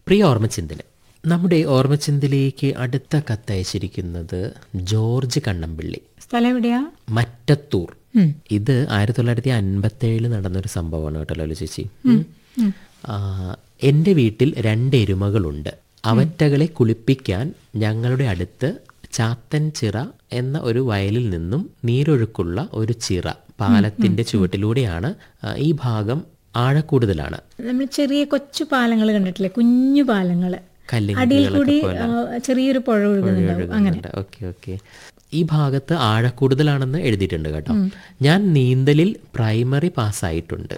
പ്രിയ ഓർമ്മച്ചിന്തല് നമ്മുടെ ഓർമ്മച്ചിന്തയിലേക്ക് അടുത്ത കത്തയച്ചിരിക്കുന്നത് ജോർജ് കണ്ണമ്പിള്ളി സ്ഥലം എവിടെയാ മറ്റത്തൂർ ഉം. ഇത് ആയിരത്തി തൊള്ളായിരത്തി അൻപത്തി ഏഴിൽ നടന്നൊരു സംഭവമാണ് കേട്ടോ ലലു ചേച്ചി ആ, എൻ്റെ വീട്ടിൽ രണ്ട് എരുമകളുണ്ട് അവറ്റകളെ കുളിപ്പിക്കാൻ ഞങ്ങളുടെ അടുത്ത് ചാത്തൻ ചിറ എന്ന ഒരു വയലിൽ നിന്നും നീരൊഴുക്കുള്ള ഒരു ചിറ പാലത്തിന്റെ ചുവട്ടിലൂടെയാണ് ആ, ഈ ഭാഗം ആഴക്കൂടുതലാണ് നമ്മൾ ചെറിയ കൊച്ചു പാലങ്ങൾ കണ്ടിട്ടില്ലേ കുഞ്ഞു പാലങ്ങള് കല്ലിൻ അടിയിൽ കൂടി ആ, ചെറിയൊരു പുഴ ഒഴുകുന്നുണ്ടാവും അങ്ങനെ ഓക്കെ ഓക്കെ ഈ ഭാഗത്ത് ആഴക്കൂടുതലാണെന്ന് എഴുതിയിട്ടുണ്ട് കേട്ടോ ഞാൻ നീന്തലിൽ പ്രൈമറി പാസ്സായിട്ടുണ്ട്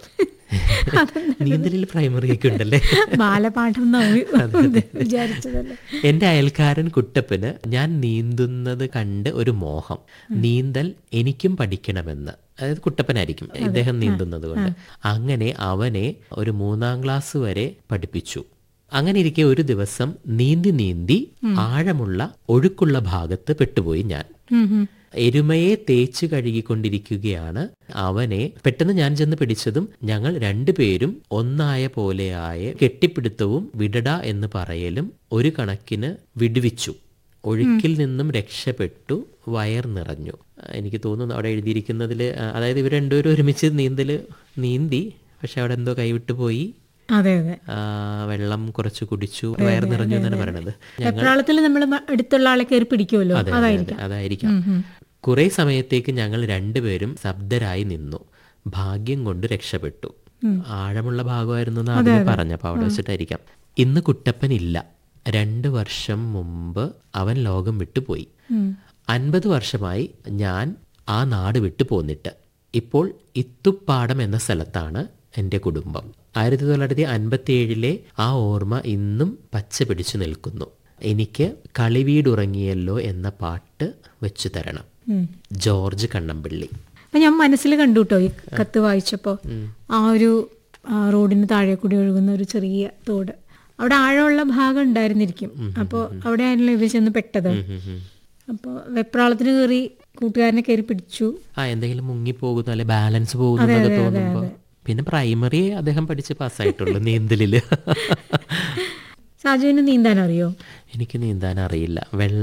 നീന്തലിൽ പ്രൈമറി ഒക്കെ ഉണ്ടല്ലേ ബാലപാഠം എന്നാ വിചാരിച്ചതല്ലേ എന്റെ അയൽക്കാരൻ കുട്ടപ്പന് ഞാൻ നീന്തുന്നത് കണ്ട് ഒരു മോഹം നീന്തൽ എനിക്കും പഠിക്കണമെന്ന് അതായത് കുട്ടപ്പനായിരിക്കും ഇദ്ദേഹം നീന്തുന്നത് കൊണ്ട് അങ്ങനെ അവനെ ഒരു മൂന്നാം ക്ലാസ് വരെ പഠിപ്പിച്ചു അങ്ങനെ ഇരിക്കെ ഒരു ദിവസം നീന്തി നീന്തി ആഴമുള്ള ഒഴുക്കുള്ള ഭാഗത്ത് പെട്ടുപോയി ഞാൻ ഉം, ഉം. എരുമയെ തേച്ച് കഴുകിക്കൊണ്ടിരിക്കുകയാണ് അവനെ പെട്ടെന്ന് ഞാൻ ചെന്ന് പിടിച്ചതും ഞങ്ങൾ രണ്ടുപേരും ഒന്നായ പോലെയായ കെട്ടിപ്പിടുത്തവും വിടട എന്ന് പറയലും ഒരു കണക്കിന് വിടുവിച്ചു ഒഴുക്കിൽ നിന്നും രക്ഷപ്പെട്ടു വയർ നിറഞ്ഞു ആ, എനിക്ക് തോന്നുന്നു അവിടെ എഴുതിയിരിക്കുന്നതിൽ അതായത് ഇവർ രണ്ടുപേരും ഒരുമിച്ച് നീന്തൽ നീന്തി പക്ഷെ അവിടെ എന്തോ കൈവിട്ടു പോയി അതെ അതെ ആ, വെള്ളം കുറച്ച് കുടിച്ചു വയർ നിറഞ്ഞു എന്നാണ് പറയണത് വെപ്രാളത്തിൽ നമ്മൾ അടുത്തുള്ള ആളെ കയറി പിടിക്കുമല്ലോ അതെ, അതെ, അതെ, അതായിരിക്കാം കുറെ സമയത്തേക്ക് ഞങ്ങൾ രണ്ടുപേരും ശബ്ദരായി നിന്നു ഭാഗ്യം കൊണ്ട് രക്ഷപ്പെട്ടു ആഴമുള്ള ഭാഗമായിരുന്നു എന്ന് ആദ്യമേ പറഞ്ഞപ്പോ അവിടെ വെച്ചിട്ടായിരിക്കാം ഇന്ന് കുട്ടപ്പൻ ഇല്ല രണ്ട് വർഷം മുമ്പ് അവൻ ലോകം വിട്ടുപോയി അൻപത് വർഷമായി ഞാൻ ആ നാട് വിട്ടു പോന്നിട്ട് ഇപ്പോൾ ഇത്തുപ്പാടം എന്ന സ്ഥലത്താണ് എൻ്റെ കുടുംബം ആയിരത്തി തൊള്ളായിരത്തി അൻപത്തി ഏഴിലെ ആ ഓർമ്മ ഇന്നും പച്ച പിടിച്ചു നിൽക്കുന്നു എനിക്ക് കളിവീടുറങ്ങിയല്ലോ എന്ന പാട്ട് വെച്ചു തരണം ജോർജ് കണ്ണമ്പിള്ളി അപ്പൊ ഞാൻ മനസ്സിൽ കണ്ടു കേട്ടോ ഈ കത്ത് വായിച്ചപ്പോ ആ ഒരു ആ, റോഡിന് താഴെ കൂടി ഒഴുകുന്ന ഒരു ചെറിയ തോട് അവിടെ ആഴമുള്ള ഭാഗം ഉണ്ടായിരുന്നിരിക്കും അപ്പോൾ അവിടെ ആയിരുന്നല്ലോ ഇവർ ചെന്ന് പെട്ടത് അപ്പോൾ വെപ്രാളത്തിന് കയറി കൂട്ടുകാരനെ കയറി പിടിച്ചു ആ എന്തെങ്കിലും മുങ്ങിപ്പോകുന്നു അല്ലെ ബാലൻസ് പോകുന്നു എന്നൊക്കെ തോന്നുമ്പോ പിന്നെ പ്രൈമറി അദ്ദേഹം പഠിച്ച് പാസ്സായിട്ടുള്ളൂ നീന്തലില് സാജുവിന് നീന്താൻ അറിയോ എനിക്ക് നീന്താൻ അറിയില്ല വെള്ളം